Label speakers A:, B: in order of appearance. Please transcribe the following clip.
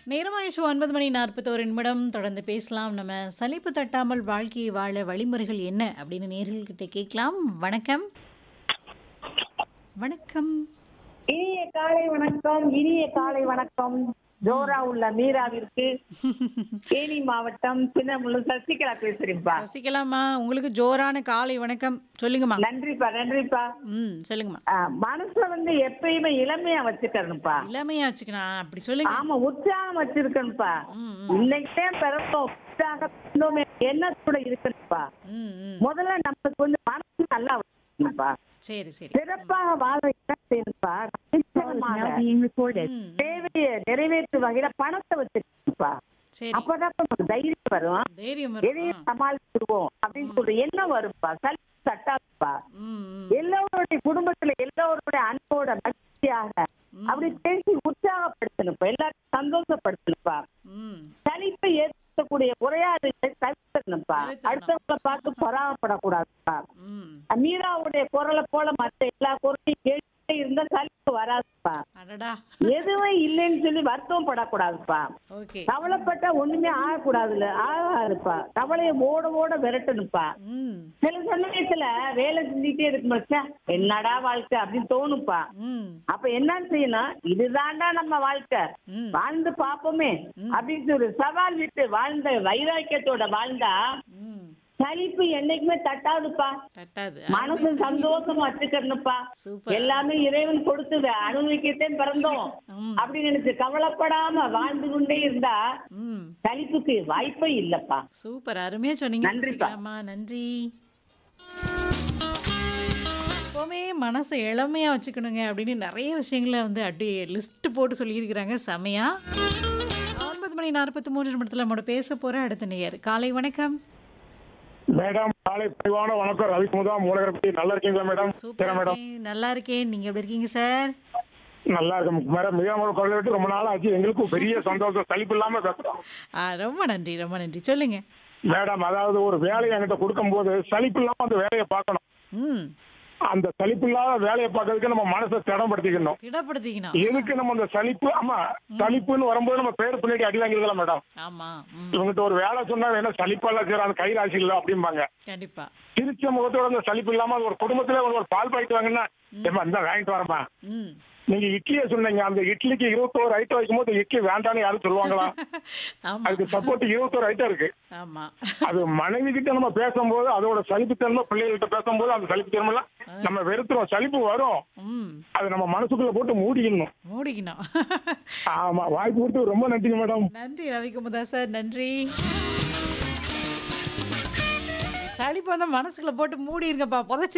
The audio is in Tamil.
A: நேரமாயிற்று ஒன்பது மணி நாற்பத்தோரு நிமிடம் தொடர்ந்து பேசலாம் நம்ம சலிப்பு தட்டாமல் வாழ்க்கையை வாழ வழிமுறைகள் என்ன அப்படின்னு நேர்கள்கிட்ட கேட்கலாம் வணக்கம் வணக்கம்
B: இனிய காலை வணக்கம் இனிய காலை வணக்கம் ஜோரா உள்ள மீராவிற்கு தேனி மாவட்டம் சின்னமுள்ளு சசிகலா பேசுறேன்ப்பா
A: சசிகலாமா உங்களுக்கு ஜோரான காலை வணக்கம் சொல்லுங்கம்மா
B: நன்றிப்பா நன்றிப்பா
A: ம் சொல்லுங்கம்மா
B: ஆ, மனச வந்து எப்பயுமே இளமையா வச்சுக்கணும்ப்பா
A: இளமையா வச்சுக்கணும் அப்படி சொல்லுங்க
B: ஆமா உற்சாகம் வச்சிருக்கணும்ப்பா
A: ம் ம்,
B: இன்னைக்கே பிறப்போம் உற்சாகம் இருந்தோமே, எண்ணத்தோட இருக்கணும்ப்பா
A: ம் ம்
B: முதல்ல நமக்கு வந்து மனசு நல்லா வச்சுக்கணும்ப்பா
A: சரி சரி
B: சிறப்பாக வாழ என்ன செய்யணும்ப்பா நிச்சயமாக
A: ம்,
B: தேவையை நிறைவேற்று வகையில பணத்தை வச்சுக்கணும்ப்பா
A: சரி
B: அப்பதான் நமக்கு தைரியம் வரும்
A: தைரியம் வரும்
B: எதையும் சமாளிச்சிருவோம் அப்படின்னு சொல்ற எண்ணம் வரும்பா சளி தட்டாதுப்பா
A: ம் ம்
B: எல்லோருடைய குடும்பத்துல எல்லோருடைய அன்போட மகிழ்ச்சியாக அப்படி பேசி உற்சாகப்படுத்தணும்ப்பா எல்லாரும் சந்தோஷப்படுத்தணும்ப்பா
A: ம்
B: சலிப்பை ஏற்படுத்தக்கூடிய உரையாடலை தவிர்க்கணும்ப்பா
A: தவிர்த்துக்கணும்.
B: அடுத்தவங்களை பார்த்து பொறாமப்படக்கூடாதுப்பா
A: ம்
B: மீராவுடைய குரலை போல மற்ற எல்லா குரலையும் கேட்டுட்டே இருந்தா சலிப்பு வராதுப்பா
A: அடடா
B: எதுவும் இல்லைன்னு சொல்லி வருத்தம் படக்கூடாதுப்பா
A: ஓகே
B: கவலைப்பட்டா ஒண்ணுமே ஆகக்கூடாதுல ஆகாதுப்பா கவலையை ஓட ஓட விரட்டணும்ப்பா
A: ம்
B: சில சமயத்துல வேலை செஞ்சுட்டே இருக்கும் ச்சே, என்னடா வாழ்க்கை அப்படின்னு தோணும்ப்பா
A: ம்
B: அப்ப என்ன செய்யணும் இதுதான்டா நம்ம வாழ்க்கை
A: ம்
B: வாழ்ந்து பாப்போமே அப்படின்னு ஒரு சவால் விட்டு வாழ்ந்த வைராக்கியத்தோட வாழ்ந்தா
A: ம்
B: சலிப்பு என்னைக்குமே தட்டாதுப்பா
A: தட்டாது
B: மனசு சந்தோஷமா வச்சுக்கணும்ப்பா
A: சூப்பர்
B: எல்லாமே இறைவன் கொடுத்தது அனுபவிக்கத்தே பிறந்தோம்
A: ம்
B: அப்படின்னு நினைச்சு கவலைப்படாம வாழ்ந்து கொண்டே இருந்தா
A: ம்
B: சலிப்புக்கு வாய்ப்பே இல்லப்பா
A: சூப்பர் அருமையா சொன்னீங்க
B: நன்றிப்பா.
A: சசிகலாம்மா நன்றி எப்போவுமே மனசை இளமையா வச்சுக்கணுங்க அப்படின்னு நிறைய விஷயங்களை வந்து அப்படியே லிஸ்ட் போட்டு சொல்லியிருக்கிறாங்க செமையா ஒன்பது மணி நாற்பத்தி மூன்று நிமிடத்தில் நம்மளோட பேச போற அடுத்த நேயர் காலை வணக்கம்
C: மேடம் காலை பணிவான வணக்கம் ரவிக்குமுதா மூலகரப்பட்டி நல்லா இருக்கீங்களா மேடம்
A: சூப்பர்
C: சரி மேடம்
A: இருக்கேன். நல்லா இருக்கேன் நீங்க எப்படி இருக்கீங்க சார்
C: நல்லா இருக்கும் மேடம் மிகாம குரலை விட்டு ரொம்ப நாள் ஆச்சு எங்களுக்கும் பெரிய சந்தோஷம் சலிப்பு இல்லாம பேசுறோம்
A: ஆ ரொம்ப நன்றி ரொம்ப நன்றி சொல்லுங்க
C: மேடம் அதாவது ஒரு வேலையை என்கிட்ட கொடுக்கும்போது சலிப்பு இல்லாம அந்த வேலையை பார்க்கணும்
A: ம்
C: அந்த சலிப்பு இல்லாத வேலையை பார்க்கறதுக்கு நம்ம மனசை திடப்படுத்திக்கணும்
A: திடப்படுத்திக்கணும்
C: எதுக்கு நம்ம அந்த சலிப்பு ஆமா சலிப்புன்னு வரும்போது நம்ம பேர் பின்னாடி அடி வாங்கிருக்கலாம் மேடம்
A: ஆமா ம்
C: இவங்கிட்ட ஒரு வேலை சொன்னா என்ன சலிப்பெல்லாம் செய்யறாங்க அந்த கை ராசி இல்ல அப்படிம்பாங்க
A: கண்டிப்பா
C: சிரிச்ச முகத்தோட அந்த சலிப்பு இல்லாம ஒரு குடும்பத்துல ஒரு ஒரு பால் பாயிட்டு வாங்கினா ஏமா இந்த வாங்கிட்டு வரமா
A: ம்
C: நீங்க இட்லியை சொன்னீங்க அந்த இட்லிக்கு இருபத்தோரு ஐட்டம் வைக்கும்போது இட்லி வேண்டாம்னு யாரும் சொல்லுவாங்களா
A: ஆமா
C: அதுக்கு சப்போர்ட் இருபத்தோரு ஐட்டம் இருக்கு
A: ஆமா
C: அது மனைவி கிட்ட நம்ம பேசும்போது அதோட சலிப்புத்தன்மை பிள்ளைகள்கிட்ட பேசும்போது அந்த சலிப்புத்தன்மை எல்லாம் நம்ம வெறுத்துறோம் சலிப்பு வரும்
A: ம்
C: அது நம்ம மனசுக்குள்ள போட்டு மூடிக்கணும்
A: மூடிக்கணும்
C: ஆமா வாய்ப்பு கொடுத்து ரொம்ப நன்றிங்க மேடம்
A: நன்றி ரவிக்குமுதா சார் நன்றி சளிப்பு வந்து மனசுக்குள்ள போட்டு மூடி இருங்கப்பா புதைச்சி